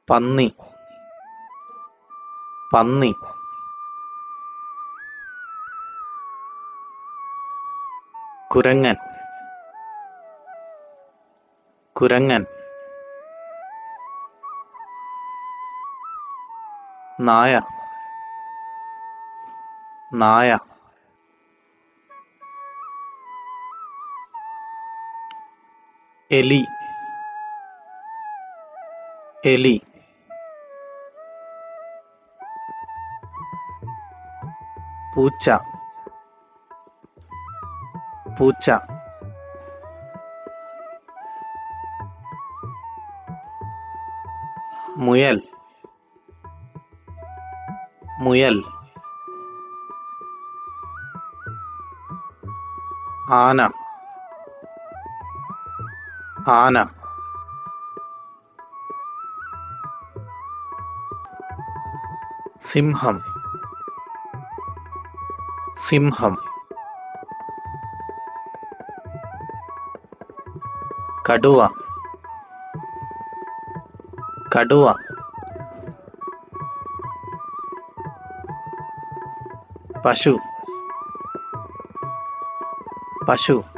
പന്നി പന്നി കുരങ്ങൻ കുരങ്ങൻ നായ നായ എലി എലി പൂച്ച പൂച്ച മുയൽ മുയൽ ആന ആന സിംഹം സിംഹം കടുവ കടുവ പശു പശു